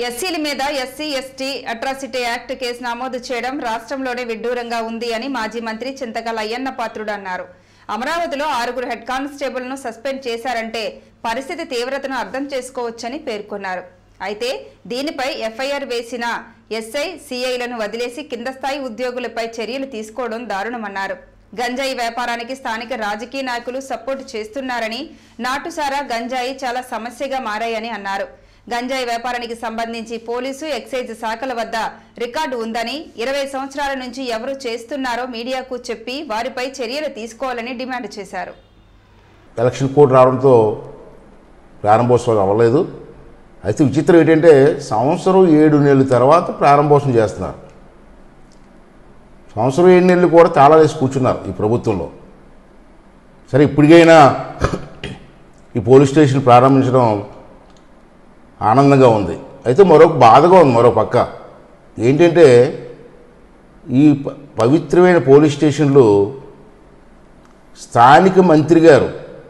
ఎస్సీల మీద SC ST atrocity act case నమోదు చేయడం రాష్ట్రంలోనే విడ్డూరంగా ఉంది అని మాజీ మంత్రి చింతకల అయ్యన్న పాత్రుడు అన్నారు అమరావతిలో ఆరుగురు హెడ్ కానిస్టేబుల్ ను సస్పెండ్ చేశారంటే పరిస్థితి తీవ్రతను అర్థం చేసుకోవచ్చని పేర్కొన్నారు అయితే దీనిపై ఎఫ్ఐఆర్ వేసిన ఎస్ఐ సిఐలను వదిలేసి కింద స్థాయి ఉద్యోగులపై చర్యలు తీసుకోవడం దారుణమన్నారు గంజాయి వ్యాపారానికి స్థానిక రాజకీయ నాయకులు సపోర్టు చేస్తున్నారని నాటుసారా గంజాయి చాలా సమస్యగా మారాయని అన్నారు గంజాయి వ్యాపారానికి సంబంధించి పోలీసు ఎక్సైజ్ శాఖల వద్ద రికార్డు ఉందని ఇరవై సంవత్సరాల నుంచి ఎవరు చేస్తున్నారో మీడియాకు చెప్పి వారిపై చర్యలు తీసుకోవాలని డిమాండ్ చేశారు ఎలక్షన్ కోడ్ రావడంతో ప్రారంభోత్సవాలు అవ్వలేదు అయితే విచిత్రం ఏంటంటే సంవత్సరం ఏడు నెలల తర్వాత ప్రారంభోత్సవం చేస్తున్నారు సంవత్సరం ఏడు నెలలు కూడా తాళా వేసి కూర్చున్నారు ఈ ప్రభుత్వంలో సరే ఇప్పటికైనా ఈ పోలీస్ స్టేషన్ ప్రారంభించడం ఆనందంగా ఉంది అయితే మరొక బాధగా ఉంది మరో పక్క ఏంటంటే ఈ ప- పవిత్రమైన పోలీస్ స్టేషన్లు స్థానిక మంత్రి గారు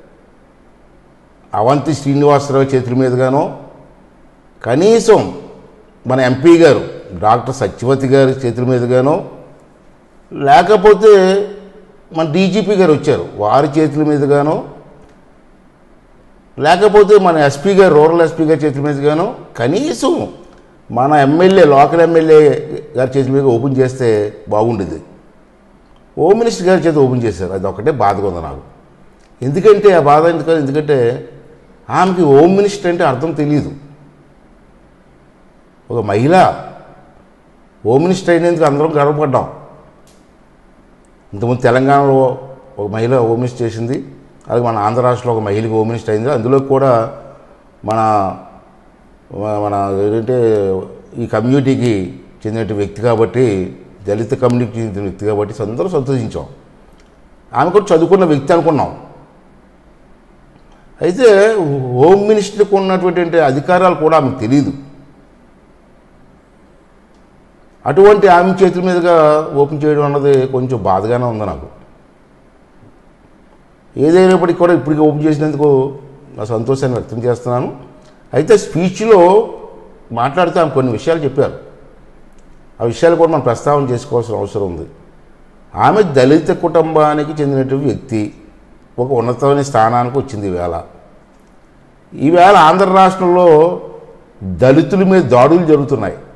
అవంతి శ్రీనివాసరావు చేతుల మీదుగానో కనీసం మన ఎంపీ గారు డాక్టర్ సత్యవతి గారి చేతుల మీదుగానో లేకపోతే మన డీజీపీ గారు వచ్చారు వారి చేతుల మీదుగానో లేకపోతే మన ఎస్పీ గారు రూరల్ ఎస్పీ గారి చేతుల మీదుగానో కనీసం మన ఎమ్మెల్యే లోకల్ ఎమ్మెల్యే గారి చేతుల మీద ఓపెన్ చేస్తే బాగుండేది హోమ్ మినిస్టర్ గారి చేత ఓపెన్ చేశారు అది ఒకటే బాధగా ఉంది నాకు ఎందుకంటే ఆ బాధ ఎందుకు ఎందుకంటే ఆమెకి హోమ్ మినిస్టర్ అంటే అర్థం తెలియదు ఒక మహిళ హోమ్ మినిస్టర్ అయినందుకు అందరం గర్వపడ్డాం ఇంతకుముందు తెలంగాణలో ఒక మహిళ హోమ్ మినిస్టర్ చేసింది అలాగే మన ఆంధ్ర రాష్ట్రంలో ఒక మహిళకి హోమ్ మినిస్టర్ అయింది అందులో కూడా మన మన ఏంటంటే ఈ కమ్యూనిటీకి చెందిన వ్యక్తి కాబట్టి దళిత కమ్యూనిటీకి చెందిన వ్యక్తి కాబట్టి అందరూ సంతోషించాం ఆమె కూడా చదువుకున్న వ్యక్తి అనుకున్నాం అయితే హోమ్ మినిస్టర్కి ఉన్నటువంటి అధికారాలు కూడా ఆమెకు తెలియదు అటువంటి ఆమె చేతుల మీదుగా ఓపెన్ చేయడం అన్నది కొంచెం బాధగానే ఉంది నాకు ఏదైనప్పటికీ కూడా ఇప్పటికీ ఓపెన్ చేసినందుకు నా సంతోషాన్ని వ్యక్తం చేస్తున్నాను అయితే స్పీచ్లో మాట్లాడుతూ ఆమె కొన్ని విషయాలు చెప్పారు ఆ విషయాలు కూడా మనం ప్రస్తావన చేసుకోవాల్సిన అవసరం ఉంది ఆమె దళిత కుటుంబానికి చెందినటువంటి వ్యక్తి ఒక ఉన్నతమైన స్థానానికి వచ్చింది ఈవేళ ఈవేళ ఆంధ్ర రాష్ట్రంలో దళితుల మీద దాడులు జరుగుతున్నాయి